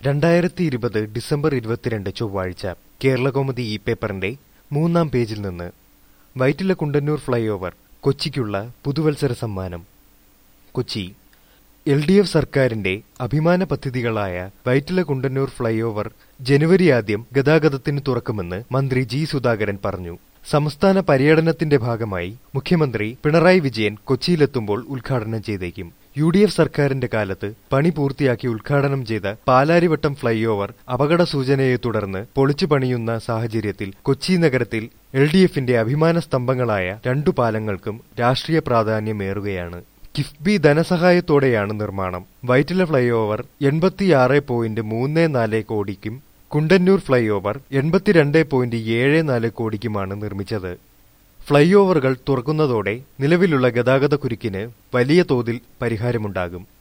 രണ്ടായിരത്തി ഇരുപത് ഡിസംബർ ഇരുപത്തിരണ്ട് ചൊവ്വാഴ്ച കേരളകൗമുദി ഈ പേപ്പറിന്റെ മൂന്നാം പേജിൽ നിന്ന് വൈറ്റില കുണ്ടന്നൂർ ഫ്ലൈ ഓവർ കൊച്ചിക്കുള്ള പുതുവത്സര സമ്മാനം കൊച്ചി എൽ ഡി എഫ് സർക്കാരിന്റെ അഭിമാന പദ്ധതികളായ വൈറ്റില കുണ്ടന്നൂർ ഫ്ലൈ ഓവർ ജനുവരി ആദ്യം ഗതാഗതത്തിന് തുറക്കുമെന്ന് മന്ത്രി ജി സുധാകരൻ പറഞ്ഞു സംസ്ഥാന പര്യടനത്തിന്റെ ഭാഗമായി മുഖ്യമന്ത്രി പിണറായി വിജയൻ കൊച്ചിയിലെത്തുമ്പോൾ ഉദ്ഘാടനം ചെയ്തേക്കും യു ഡി എഫ് സർക്കാരിന്റെ കാലത്ത് പണി പൂർത്തിയാക്കി ഉദ്ഘാടനം ചെയ്ത പാലാരിവട്ടം ഫ്ലൈ ഓവർ അപകട സൂചനയെ തുടർന്ന് പൊളിച്ചു പണിയുന്ന സാഹചര്യത്തിൽ കൊച്ചി നഗരത്തിൽ എൽ ഡി എഫിന്റെ അഭിമാന സ്തംഭങ്ങളായ രണ്ടു പാലങ്ങൾക്കും രാഷ്ട്രീയ പ്രാധാന്യമേറുകയാണ് കിഫ്ബി ധനസഹായത്തോടെയാണ് നിർമ്മാണം വൈറ്റില ഫ്ലൈ ഓവർ എൺപത്തിയാറ് പോയിന്റ് മൂന്ന് നാല് കോടിക്കും കുണ്ടന്നൂർ ഫ്ലൈ ഓവർ എൺപത്തിരണ്ട് പോയിന്റ് ഏഴ് നാല് കോടിക്കുമാണ് നിർമ്മിച്ചത് ഫ്ലൈ ഓവറുകൾ തുറക്കുന്നതോടെ നിലവിലുള്ള ഗതാഗത കുരുക്കിന് വലിയ തോതിൽ പരിഹാരമുണ്ടാകും